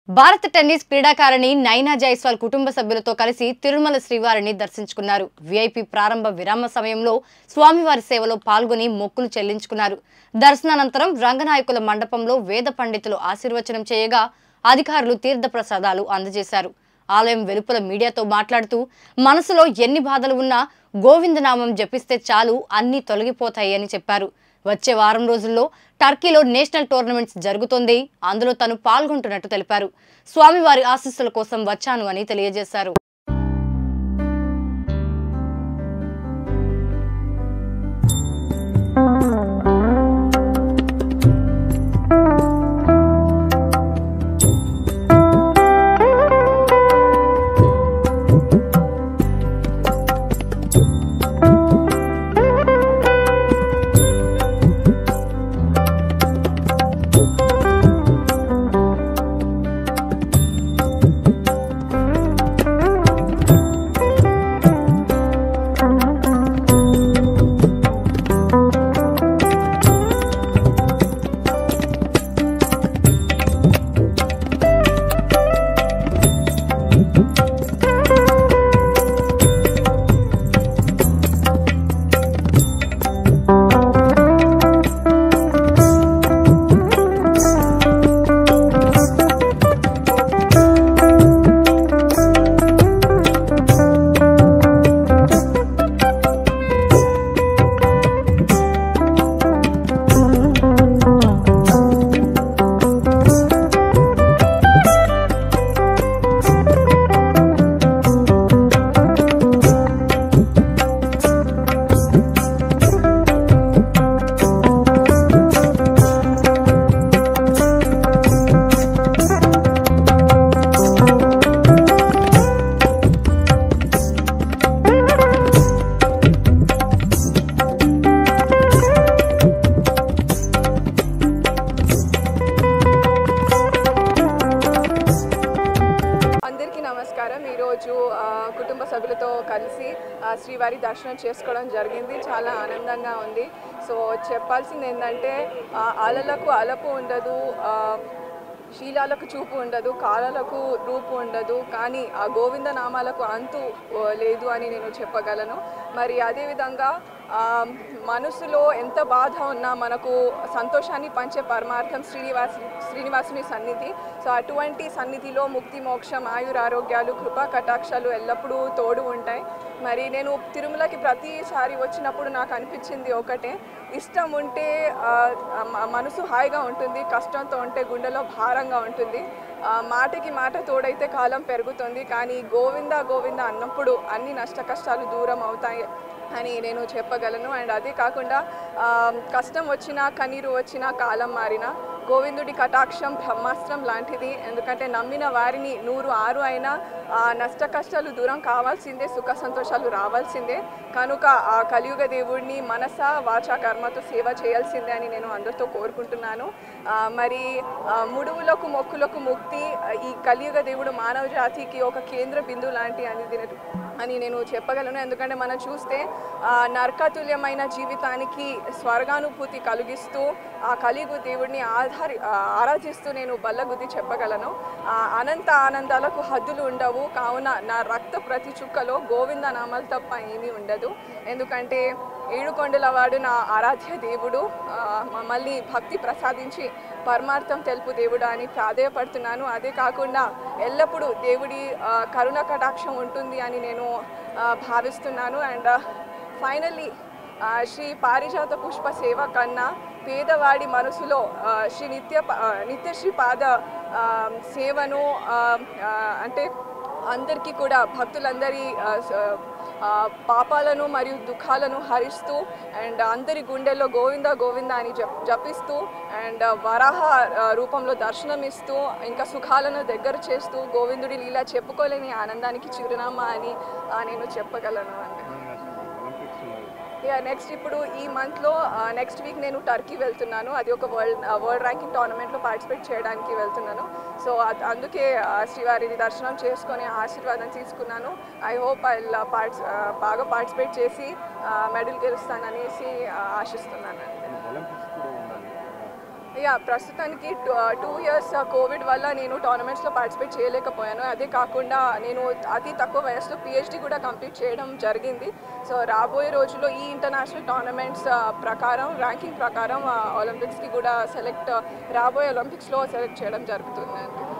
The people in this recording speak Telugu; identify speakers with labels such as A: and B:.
A: భారత టెన్నిస్ క్రీడాకారిణి నైనా జైస్వాల్ కుటుంబ సభ్యులతో కలిసి తిరుమల శ్రీవారిని దర్శించుకున్నారు విఐపి ప్రారంభ విరామ సమయంలో స్వామివారి సేవలో పాల్గొని మొక్కులు చెల్లించుకున్నారు దర్శనానంతరం రంగనాయకుల మండపంలో వేద పండితులు ఆశీర్వచనం చేయగా అధికారులు తీర్థ ప్రసాదాలు అందజేశారు ఆలయం వెలుపల మీడియాతో మాట్లాడుతూ మనసులో ఎన్ని బాధలు ఉన్నా గోవిందనామం జపిస్తే చాలు అన్నీ తొలగిపోతాయి అని చెప్పారు వచ్చే వారం రోజుల్లో టర్కీలో నేషనల్ టోర్నమెంట్స్ జరుగుతోంది అందులో తను పాల్గొంటున్నట్టు తెలిపారు స్వామివారి ఆశీస్సుల కోసం వచ్చాను అని తెలియజేశారు
B: అందరికీ నమస్కారం ఈరోజు ఆ, కుటుంబ సభ్యులతో కలిసి ఆ, శ్రీవారి దర్శనం చేసుకోవడం జరిగింది చాలా ఆనందంగా ఉంది సో చెప్పాల్సింది ఏంటంటే ఆ, అలలకు అలపు ఉండదు ఆ, శీలాలకు చూపు ఉండదు కాలాలకు రూపు ఉండదు కానీ ఆ గోవింద నామాలకు అంతు ఓ, లేదు అని నేను చెప్పగలను మరి అదేవిధంగా ఆ, మనసులో ఎంత బాధ ఉన్నా మనకు సంతోషాన్ని పంచే పరమార్థం శ్రీనివాస్ శ్రీనివాసుని సన్నిధి సో అటువంటి సన్నిధిలో ముక్తి మోక్షం ఆయురారోగ్యాలు కృపా కటాక్షాలు ఎల్లప్పుడూ తోడు ఉంటాయి మరి నేను తిరుమలకి ప్రతిసారి వచ్చినప్పుడు నాకు అనిపించింది ఒకటే ఇష్టం ఉంటే ఆ, మ- మనసు హాయిగా ఉంటుంది కష్టంతో ఉంటే గుండెలో భారంగా ఉంటుంది ఆ, మాటకి మాట తోడైతే కాలం పెరుగుతుంది కానీ గోవింద గోవింద అన్నప్పుడు అన్ని నష్ట కష్టాలు దూరం అవుతాయి అని నేను చెప్పగలను అండ్ అదే కాకుండా ఆ, కష్టం వచ్చినా కన్నీరు వచ్చినా కాలం మారినా గోవిందుడి కటాక్షం బ్రహ్మాస్త్రం లాంటిది ఎందుకంటే నమ్మిన వారిని నూరు ఆరు అయినా ఆ నష్ట కష్టాలు దూరం కావాల్సిందే సుఖ సంతోషాలు రావాల్సిందే కనుక ఆ కలియుగ దేవుడిని మనస వాచా కర్మతో సేవ చేయాల్సిందే అని నేను అందరితో కోరుకుంటున్నాను ఆ, మరి ఆ, ముడువులకు మొక్కులకు ముక్తి ఆ, ఈ కలియుగ దేవుడు మానవ జాతికి ఒక కేంద్ర బిందువు లాంటి అని దీని- అని నేను చెప్పగలను ఎందుకంటే మనం చూస్తే ఆ, నరకతుల్యమైన జీవితానికి స్వర్గానుభూతి కలిగిస్తూ ఆ కలిగు దేవుడిని ఆధారి ఆ, ఆరాధిస్తూ నేను బల్లగుద్ది చెప్పగలను ఆ, అనంత ఆనందాలకు హద్దులు ఉండవు కావున నా రక్త ప్రతి చుక్కలో గోవింద నామాలు తప్ప ఏమీ ఉండదు ఎందుకంటే ఏడుకొండల వాడు నా ఆరాధ్య దేవుడు ఆ, మమ్మల్ని భక్తి ప్రసాదించి పరమార్థం తెలుపు దేవుడు అని ప్రాధేయపడుతున్నాను అదే కాకుండా ఎల్లప్పుడూ దేవుడి ఆ, కరుణ కటాక్షం ఉంటుంది అని నేను ఆ, భావిస్తున్నాను అండ్ ఫైనల్లీ శ్రీ పారిజాత పుష్ప సేవ కన్నా పేదవాడి మనసులో ఆ, శ్రీ నిత్య ప- ఆ, నిత్యశ్రీ పాద ఆ, సేవను ఆ, ఆ, అంటే అందరికీ కూడా భక్తులందరి ఆ, స- ఆ, పాపాలను మరియు దుఃఖాలను హరిస్తూ అండ్ అందరి గుండెల్లో గోవింద గోవింద అని జప్ జపిస్తూ అండ్ వరాహ ఆ, రూపంలో దర్శనమిస్తూ ఇంకా సుఖాలను దగ్గర చేస్తూ గోవిందుడి లీల చెప్పుకోలేని ఆనందానికి చిరునామా అని ఆ, నేను చెప్పగలను అండి యా నెక్స్ట్ ఇప్పుడు ఈ మంత్లో నెక్స్ట్ వీక్ నేను టర్కీ వెళ్తున్నాను అది ఒక వరల్డ్ వరల్డ్ ర్యాంకింగ్ టోర్నమెంట్లో పార్టిసిపేట్ చేయడానికి వెళ్తున్నాను సో అద్- అందుకే ఆ, శ్రీవారిని దర్శనం చేసుకొని ఆశీర్వాదం తీసుకున్నాను ఐ హోప్ ఐ పార్ట్స్ బాగా పార్టిసిపేట్ చేసి మెడల్ గెలుస్తాననేసి ఆ, ఆశిస్తున్నాను
C: ఒలింపిక్స్ కూడా ఉండాలి
B: యా ప్రస్తుతానికి టూ ఇయర్స్ కోవిడ్ వల్ల నేను టోర్నమెంట్స్లో పార్టిసిపేట్ చేయలేకపోయాను అదే కాకుండా నేను అతి తక్కువ వయసులో పిహెచ్డి కూడా కంప్లీట్ చేయడం జరిగింది సో రాబోయే రోజుల్లో ఈ ఇంటర్నేషనల్ టోర్నమెంట్స్ ప్రకారం ర్యాంకింగ్ ప్రకారం ఒలింపిక్స్కి కూడా సెలెక్ట్ రాబోయే ఒలింపిక్స్లో సెలెక్ట్ చేయడం జరుగుతుందండి